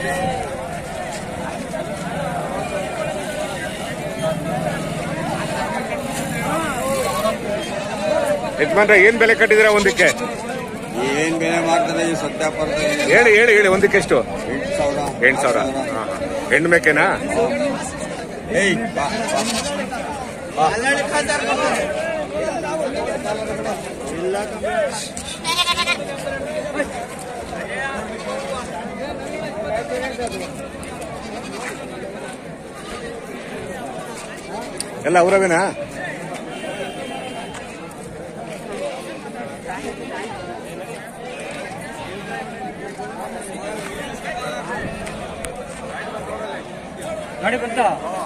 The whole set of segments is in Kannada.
ಯಜಮಾನ್ರೆ ಏನ್ ಬೆಲೆ ಕಟ್ಟಿದಿರ ಒಂದಕ್ಕೆ ಏನ್ ಬೇರೆ ಮಾಡ್ತಾರೆ ಈ ಸತ್ಯಾಪಾರದಲ್ಲಿ ಹೇಳಿ ಹೇಳಿ ಹೇಳಿ ಒಂದಕ್ಕೆ ಎಷ್ಟು ಎಂಟು ಸಾವಿರ ಎಂಟು ಸಾವಿರ ಹಾ, ಹಾ. ಹೆಣ್ಣು ಮೇಕೆನಾ ಏಯ್ ಬಾ ಬಾ ಎಲ್ಲ ಅವರವೇನಾ ಗಾಡಿ ಬಂತ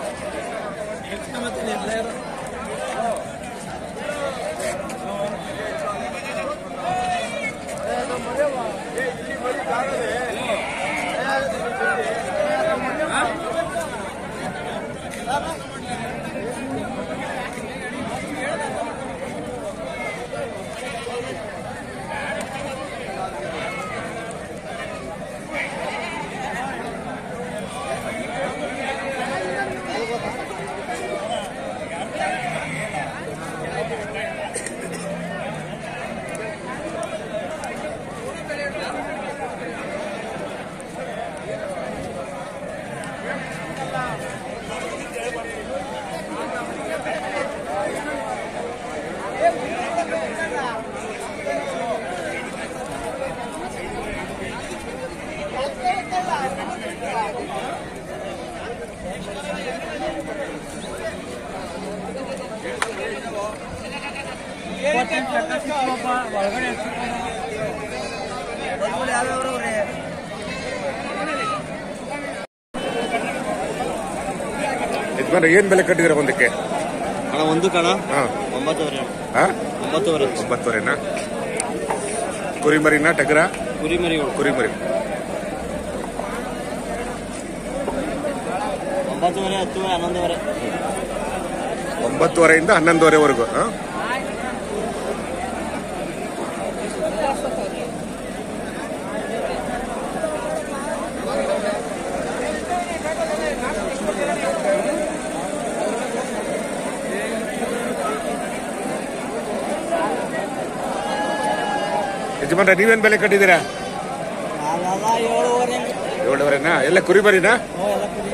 ಒಳಗಡೆ ಯಜಮಾನ್ರೆ ಏನ್ ಬೆಲೆ ಕಟ್ಟಿದಿರ ಒಂದಕ್ಕೆ ಅಣ್ಣ ಒಂದು ಕಣ ಹಾ ಒಂಬತ್ತುವರೆ ಹಾ ಒಂಬತ್ತುವರೆ ಒಂಬತ್ತುವರೆನಾ ಕುರಿಮರಿನಾ ಟಗರ ಕುರಿ ಮರಿಗಳು ಕುರಿಮರಿ ಒಂಬತ್ತುವರೆ ಹತ್ತುವರೆ ಹನ್ನೊಂದುವರೆ ಒಂಬತ್ತುವರೆಯಿಂದ ಹನ್ನೊಂದುವರೆವರೆಗೂ ಹಾ? ಯಜಮಾನ್ರೆ ನೀವೇನ್ ಬೆಲೆ ಕಟ್ಟಿದ್ದೀರಾ ಏಳುವರೆ ಏಳುವರೆನಾ ಎಲ್ಲ ಕುರಿಮರಿನಾ ಎಲ್ಲ ಕುರಿ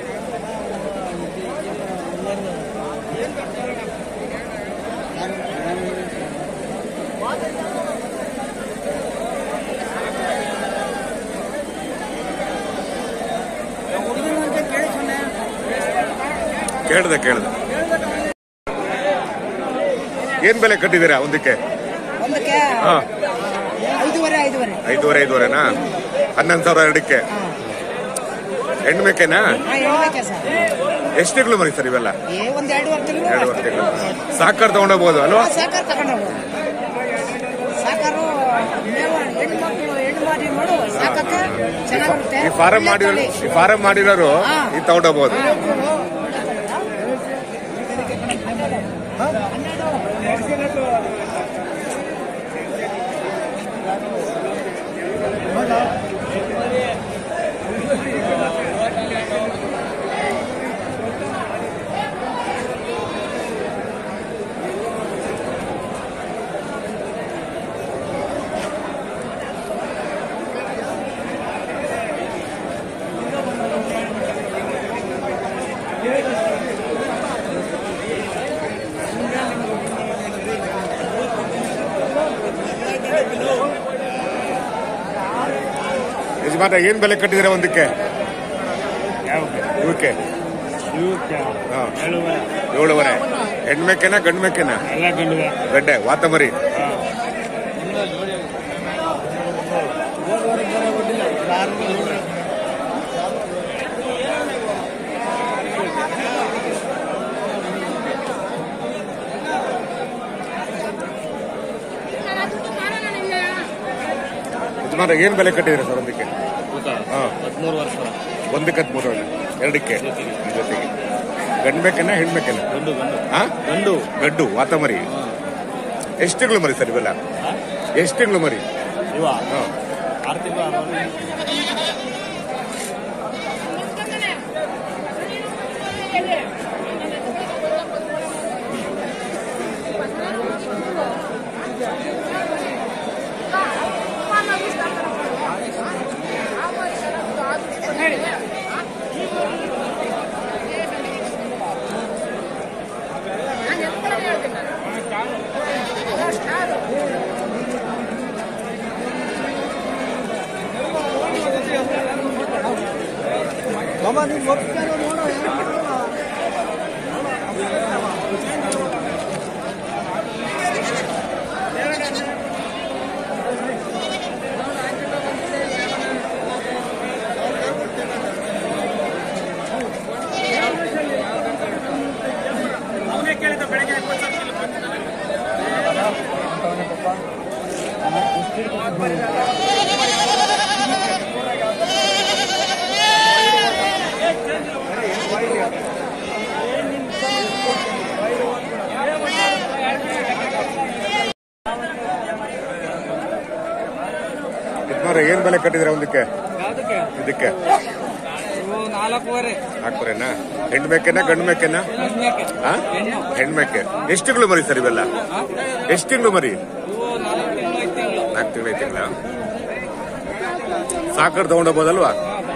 ಕೇಳ್ದೆ ಕೇಳ್ದೆ ಏನ್ ಬೆಲೆ ಕಟ್ಟಿದ್ದೀರಾ ಒಂದಕ್ಕೆ ಒಂದಕ್ಕೆ ಹಾ ಐದೂವರೆ ಐದೂವರೆ ಐದೂವರೆ ಐದೂವರೆನಾ ಹನ್ನೊಂದು ಸಾವಿರ ಎರಡಕ್ಕೆ ಹೆಣ್ಣು ಮೇಕೆನಾ ಹಾ ಹೇಳ್ಬೇಕೆ ಸರ್ ಎಷ್ಟು ತಿಂಗಳು ಮರಿ ಸರ್ ಇವೆಲ್ಲ ಏ ಒಂದ್ ಎರಡೂವರೆ ತಿಂಗಳು ಎರಡೂವರೆ ತಿಂಗಳು ಸಾಕಾರ ತಗೊಂಡೋಗ್ಬೋದು ಅಲ್ವಾ ಸಾಕಾರ ತಗೊಂಡು ಹೋಗು ಸಾಕಾರು ಮೇವು ಹೆಣ್ಣು ಮಕ್ಕಳು ಹೆಣ್ಣು ಮಾಡಿ ನೋಡು ಸಾಕಕ್ಕೆ ಚೆನ್ನಾಗಿರುತ್ತೆ ಈ ಫಾರಂ ಒಳ್ಳೆ ಮಾಡಿರೋ ತಳಿ. ಈ ಫಾರಂ ಮಾಡಿರೋರು ಹಾ. ಇದು ತಗೊಂಡೋಗ್ಬೋದು ಯಜಮಾನ ಏನ್ ಬೆಲೆ ಕಟ್ಟಿದಿರ ಒಂದಕ್ಕೆ ಇವಕ್ಕೆ ಹಾ. ಏಳುವರೆ ಹೆಣ್ಮೆಕೆನಾ ಗಂಡು ಮೇಕೆನಾ ಎಲ್ಲ ಗಂಡು ಗಡ್ಡೆ ವಾತಮರಿ ಯಜಮಾನ ಏನ್ ಬೆಲೆ ಕಟ್ಟಿದಿರ ಸರ್ ಒಂದಕ್ಕೆ ಹಾ ಹದಿಮೂರು ವರ್ಷ ಒಂದಕ್ಕೆ ಹತ್ಮೂರು ಎರಡಕ್ಕೆ ಈ ಜೊತೆಗೆ ಗಂಡು ಮೇಕೆನಾ ಹೆಣ್ಮೆಕೆನಾ ಗಂಡು ಗಂಡು ಹಾ ಗಂಡು ಗಡ್ಡು ವಾತಮರಿ ಎಷ್ಟು ತಿಂಗಳು ಮರಿ ಸರ್ ಇವೆಲ್ಲ ಎಷ್ಟು ತಿಂಗಳು ಮರಿ ಇವ ಹಾ ಆರು ತಿಂಗಳು ಅವನೇ ಕೇಳಿದ ಬೆಳಗ್ಗೆ ಇಪ್ಪತ್ತು ಯಜಮಾನ್ರೆ ಏನ್ ಬೆಲೆ ಕಟ್ಟಿದ್ರೆ ಒಂದಕ್ಕೆ ಯಾವುದಕ್ಕೆ ಇದಕ್ಕೆ ಇವು ನಾಲ್ಕೂವರೆ ಹಾಕ್ಬರೇನಾ ಹೆಣ್ಣು ಮೇಕೆನಾ ಗಂಡು ಮೇಕೆನಾ ಹದಿನಾಲ್ಕು ಆ? ಹೆಣ್ಮೆಕ್ಕೆ ಎಷ್ಟು ತಿಂಗಳು ಮರಿ ಸರ್ ಇವೆಲ್ಲ ಎಷ್ಟು ತಿಂಗಳು ಮರಿ ಇವು ನಾಲ್ಕು ತಿಂಗಳು ಐದು ತಿಂಗಳು ನಾಲ್ಕು ತಿಂಗಳು ಐದು ತಿಂಗಳ ಸಾಕರ್ ತಗೊಂಡೋಗ್ಬೋದಲ್ವಾ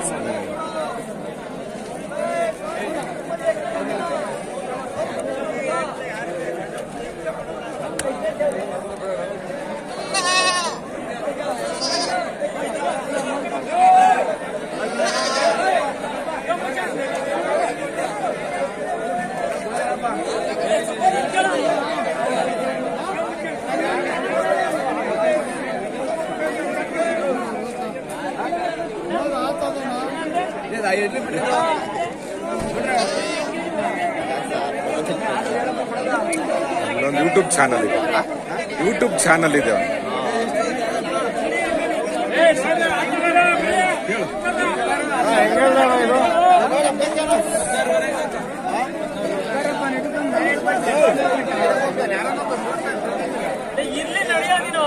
ಒಂದು ಯೂಟ್ಯೂಬ್ ಚಾನಲ್ ಇದೆ ಯೂಟ್ಯೂಬ್ ಚಾನಲ್ ಇದೆ ಇಲ್ಲಿ ನಡೆಯೋ ನೀನು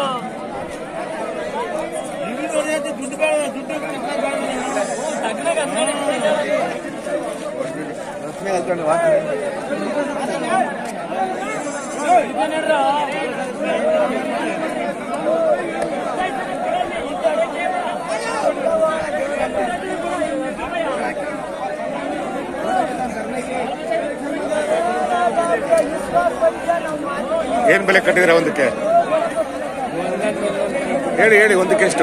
ಏನ್ ಬೆಲೆ ಕಟ್ಟಿದ್ರೆ ಒಂದಕ್ಕೆ ಹೇಳಿ ಹೇಳಿ ಒಂದಕ್ಕೆ ಎಷ್ಟು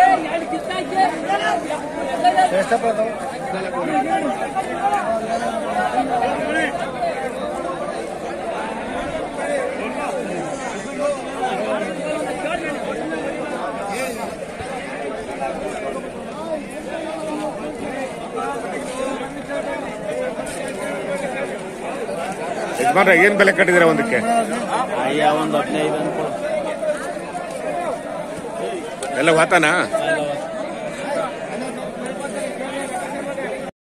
ಯಜಮಾನ್ರೆ ಏನ್ ಬೆಲೆ ಕಟ್ಟಿದ್ರೆ ಒಂದಕ್ಕೆ ಅಯ್ಯ ಒಂದು ಹದಿನೈದು ಅನ್ಕೊ ಎಲ್ಲ ವಾತಾನ ಎಲ್ಲ